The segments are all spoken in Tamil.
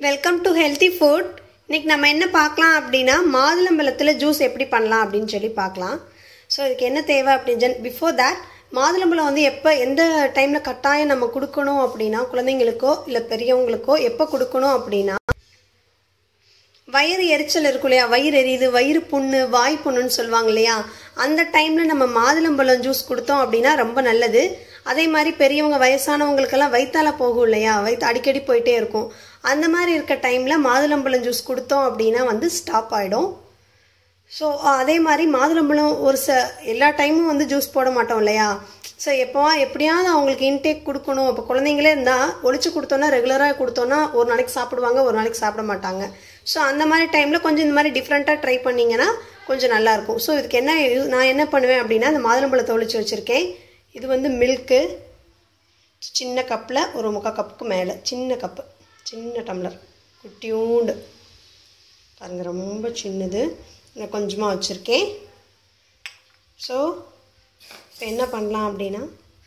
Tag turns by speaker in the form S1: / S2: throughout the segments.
S1: வெல்கம் டு ஹெல்த்தி ஃபுட் இன்னைக்கு நம்ம என்ன பார்க்கலாம் அப்படின்னா மாதுளம்பழத்தில் ஜூஸ் எப்படி பண்ணலாம் அப்படின்னு சொல்லி பார்க்கலாம் ஸோ இதுக்கு என்ன தேவை அப்படின்னு பிஃபோர் தட் மாதுளம்பழம் வந்து எப்போ எந்த டைமில் கட்டாயம் நம்ம கொடுக்கணும் அப்படின்னா குழந்தைங்களுக்கோ இல்லை பெரியவங்களுக்கோ எப்போ கொடுக்கணும் அப்படின்னா வயிறு எரிச்சல் இருக்கும் இல்லையா வயிறு எரியுது வயிறு புண்ணு வாய் புண்ணுன்னு சொல்லுவாங்க இல்லையா அந்த டைமில் நம்ம மாதுளம்பழம் ஜூஸ் கொடுத்தோம் அப்படின்னா ரொம்ப நல்லது அதே மாதிரி பெரியவங்க வயசானவங்களுக்கெல்லாம் வயிற்றால போகும் இல்லையா வயிற்று அடிக்கடி போயிட்டே இருக்கும் அந்த மாதிரி இருக்க டைமில் மாதுளம்பழம் ஜூஸ் கொடுத்தோம் அப்படின்னா வந்து ஸ்டாப் ஆகிடும் ஸோ அதே மாதிரி மாதுளம்பழம் ஒரு ச எல்லா டைமும் வந்து ஜூஸ் போட மாட்டோம் இல்லையா ஸோ எப்போ எப்படியாவது அவங்களுக்கு இன்டேக் கொடுக்கணும் இப்போ குழந்தைங்களே இருந்தால் ஒழிச்சு கொடுத்தோன்னா ரெகுலராக கொடுத்தோன்னா ஒரு நாளைக்கு சாப்பிடுவாங்க ஒரு நாளைக்கு சாப்பிட மாட்டாங்க ஸோ அந்த மாதிரி டைமில் கொஞ்சம் இந்த மாதிரி டிஃப்ரெண்ட்டாக ட்ரை பண்ணிங்கன்னா கொஞ்சம் நல்லாயிருக்கும் ஸோ இதுக்கு என்ன யூ- நான் என்ன பண்ணுவேன் அப்படின்னா இந்த மாதுளம்பழத்தை ஒழிச்சு வச்சுருக்கேன் இது வந்து மில்க்கு சின்ன கப்பில் ஒரு முக்கால் கப்புக்கு மேலே சின்ன கப்பு சின்ன டம்ளர் குட்டியூண்டு பாருங்கள் ரொம்ப சின்னது நான் கொஞ்சமாக வச்சுருக்கேன் ஸோ இப்போ என்ன பண்ணலாம் அப்படின்னா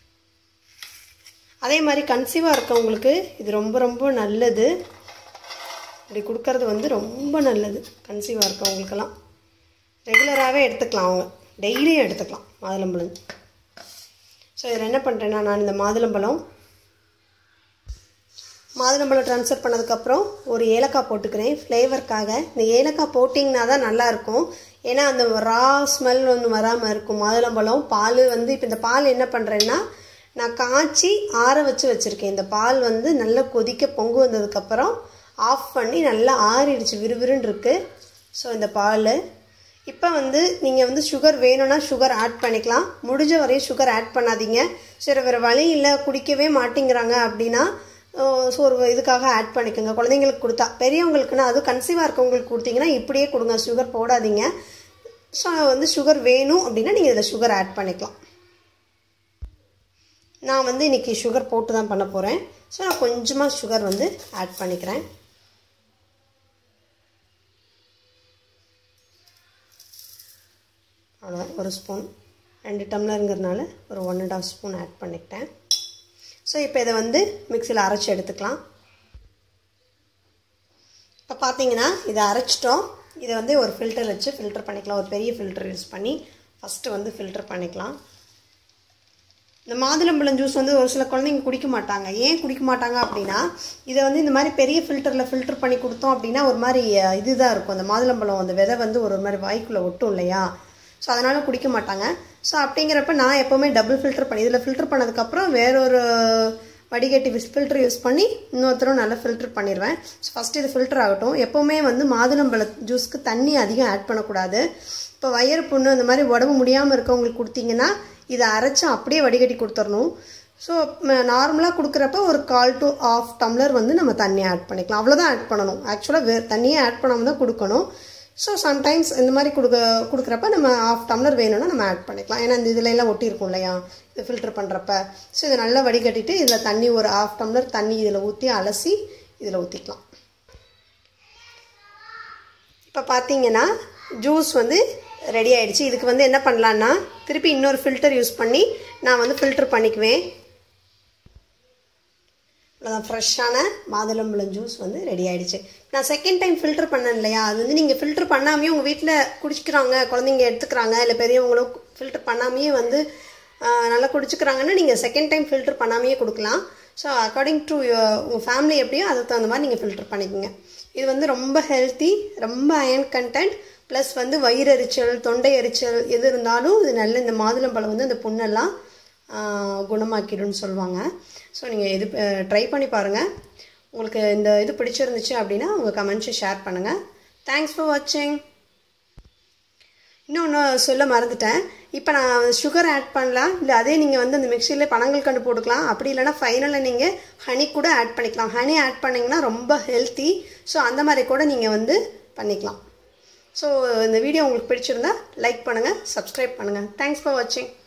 S1: அதே மாதிரி கன்சீவாக இருக்கவங்களுக்கு இது ரொம்ப ரொம்ப நல்லது இப்படி கொடுக்கறது வந்து ரொம்ப நல்லது கன்சீவாக இருக்கவங்களுக்கெல்லாம் ரெகுலராகவே எடுத்துக்கலாம் அவங்க டெய்லியும் எடுத்துக்கலாம் மாதுளம்பழம் ஸோ இதில் என்ன பண்ணுறேன்னா நான் இந்த மாதுளம்பழம் மாதுளம்பழம் ட்ரான்ஸ்ஃபர் பண்ணதுக்கப்புறம் ஒரு ஏலக்காய் போட்டுக்கிறேன் ஃப்ளேவருக்காக இந்த ஏலக்காய் போட்டிங்கன்னா தான் நல்லாயிருக்கும் ஏன்னா அந்த ரா ஸ்மெல் ஒன்று வராமல் இருக்கும் மாதுளம்பழம் பால் வந்து இப்போ இந்த பால் என்ன பண்ணுறேன்னா நான் காய்ச்சி ஆற வச்சு வச்சுருக்கேன் இந்த பால் வந்து நல்லா கொதிக்க பொங்கு வந்ததுக்கப்புறம் ஆஃப் பண்ணி நல்லா ஆறிடுச்சு விறுவிறுன்னு இருக்குது ஸோ இந்த பால் இப்போ வந்து நீங்கள் வந்து சுகர் வேணும்னா சுகர் ஆட் பண்ணிக்கலாம் முடிஞ்ச வரையும் சுகர் ஆட் பண்ணாதீங்க சரி வேறு வழி இல்லை குடிக்கவே மாட்டேங்கிறாங்க அப்படின்னா ஸோ ஒரு இதுக்காக ஆட் பண்ணிக்கோங்க குழந்தைங்களுக்கு கொடுத்தா பெரியவங்களுக்குன்னா அது கன்சீவாக இருக்கவங்களுக்கு கொடுத்தீங்கன்னா இப்படியே கொடுங்க சுகர் போடாதீங்க ஸோ வந்து சுகர் வேணும் அப்படின்னா நீங்கள் இதில் சுகர் ஆட் பண்ணிக்கலாம் நான் வந்து இன்றைக்கி சுகர் போட்டு தான் பண்ண போகிறேன் ஸோ நான் கொஞ்சமாக சுகர் வந்து ஆட் பண்ணிக்கிறேன் அவ்வளோ ஒரு ஸ்பூன் ரெண்டு டம்ளருங்கிறதுனால ஒரு one and half spoon add பண்ணிக்கிட்டேன் ஸோ இப்போ இதை வந்து மிக்சியில் அரைச்சி எடுத்துக்கலாம் இப்போ பார்த்தீங்கன்னா இதை அரைச்சிட்டோம் இதை வந்து ஒரு ஃபில்டர் வச்சு ஃபில்டர் பண்ணிக்கலாம் ஒரு பெரிய ஃபில்டர் யூஸ் பண்ணி ஃபஸ்ட்டு வந்து ஃபில்டர் பண்ணிக்கலாம் இந்த மாதுளம்பழம் ஜூஸ் வந்து ஒரு சில குழந்தைங்க குடிக்க மாட்டாங்க ஏன் குடிக்க மாட்டாங்க அப்படின்னா இதை வந்து இந்த மாதிரி பெரிய ஃபில்டரில் ஃபில்டர் பண்ணி கொடுத்தோம் அப்படின்னா ஒரு மாதிரி அஹ், இதுதான் இருக்கும் அந்த மாதுளம்பழம் அந்த விதை வந்து ஒரு மாதிரி வாய்க்குள்ளே ஒட்டும் இல்லையா ஸோ அதனால் குடிக்க மாட்டாங்க ஸோ அப்படிங்கிறப்ப நான் எப்போவுமே டபுள் ஃபில்டர் பண்ணி இதில் ஃபில்டர் பண்ணதுக்கப்புறம் வேறொரு வடிகட்டி ஃபில்டர் யூஸ் பண்ணி இன்னொருத்தரும் நல்லா ஃபில்டர் பண்ணிடுவேன் ஸோ ஃபஸ்ட்டு இது ஃபில்டர் ஆகட்டும் எப்போவுமே வந்து மாதுளம்பழ ஜூஸ்க்கு தண்ணி அதிகம் ஆட் பண்ணக்கூடாது இப்போ வயிறு புண்ணு அந்த மாதிரி உடம்பு முடியாமல் இருக்கவங்களுக்கு கொடுத்தீங்கன்னா இதை அரைச்சி அப்படியே வடிகட்டி கொடுத்துடணும் ஸோ நார்மலாக கொடுக்குறப்ப ஒரு கால் டு ஆஃப் டம்ளர் வந்து நம்ம தண்ணி ஆட் பண்ணிக்கலாம் அவ்வளோதான் ஆட் பண்ணணும் ஆக்சுவலாக வே தண்ணியே ஆட் பண்ணாமல் தான் கொடுக்கணும் ஸோ சம்டைம்ஸ் இந்த மாதிரி கொடுக்க கொடுக்குறப்ப நம்ம ஆஃப் டம்ளர் வேணும்னா நம்ம ஆட் பண்ணிக்கலாம் ஏன்னா இந்த இதுல எல்லாம் ஒட்டி இருக்கும் இல்லையா இது ஃபில்டர் பண்ணுறப்ப ஸோ இதை நல்லா வடிகட்டிட்டு இதில் தண்ணி ஒரு ஆஃப் டம்ளர் தண்ணி இதில் ஊற்றி அலசி இதில் ஊற்றிக்கலாம் இப்போ பார்த்தீங்கன்னா ஜூஸ் வந்து ரெடி ஆயிடுச்சு இதுக்கு வந்து என்ன பண்ணலான்னா திருப்பி இன்னொரு ஃபில்டர் யூஸ் பண்ணி நான் வந்து ஃபில்டர் பண்ணிக்குவேன் அவ்வளோதான் ஃப்ரெஷ்ஷான மாதுளம்பழம் ஜூஸ் வந்து ரெடி ஆயிடுச்சு நான் செகண்ட் டைம் ஃபில்டர் பண்ணேன் இல்லையா அது வந்து நீங்கள் ஃபில்டர் பண்ணாமையே உங்கள் வீட்டில் குடிச்சிக்கிறாங்க குழந்தைங்க எடுத்துக்கிறாங்க இல்லை பெரியவங்களும் ஃபில்டர் பண்ணாமையே வந்து ஆஹ், நல்லா குடிச்சுக்கிறாங்கன்னா நீங்கள் செகண்ட் டைம் ஃபில்டர் பண்ணாமையே கொடுக்கலாம் ஸோ அக்கார்டிங் டு உங்கள் ஃபேமிலி எப்படியோ அதுக்கு தகுந்த மாதிரி நீங்கள் ஃபில்டர் பண்ணிக்கோங்க இது வந்து ரொம்ப ஹெல்த்தி ரொம்ப அயன் கண்டென்ட் ப்ளஸ் வந்து வயிறு எரிச்சல் தொண்டை எரிச்சல் எது இருந்தாலும் இது நல்ல இந்த மாதுளம்பழம் வந்து அந்த புண்ணெல்லாம் ஆஹ், குணமாக்கிடும்னு சொல்லுவாங்க ஸோ நீங்கள் இது ட்ரை பண்ணி பாருங்கள் உங்களுக்கு இந்த இது பிடிச்சிருந்துச்சு அப்படின்னா உங்கள் கமெண்ட்ஸை ஷேர் பண்ணுங்கள் தேங்க்ஸ் ஃபார் வாட்சிங் இன்னொன்று சொல்ல மறந்துட்டேன் இப்போ நான் சுகர் ஆட் பண்ணலாம் இல்லை அதே நீங்கள் வந்து அந்த மிக்சியில் பனங்கள் கண்டு போட்டுக்கலாம் அப்படி இல்லைன்னா ஃபைனலில் நீங்கள் ஹனி கூட ஆட் பண்ணிக்கலாம் ஹனி ஆட் பண்ணிங்கன்னா ரொம்ப ஹெல்த்தி ஸோ அந்த மாதிரி கூட நீங்கள் வந்து பண்ணிக்கலாம் ஸோ இந்த வீடியோ உங்களுக்கு பிடிச்சிருந்தா லைக் பண்ணுங்கள் சப்ஸ்கிரைப் பண்ணுங்கள் தேங்க்ஸ் ஃபார் வாட்சிங்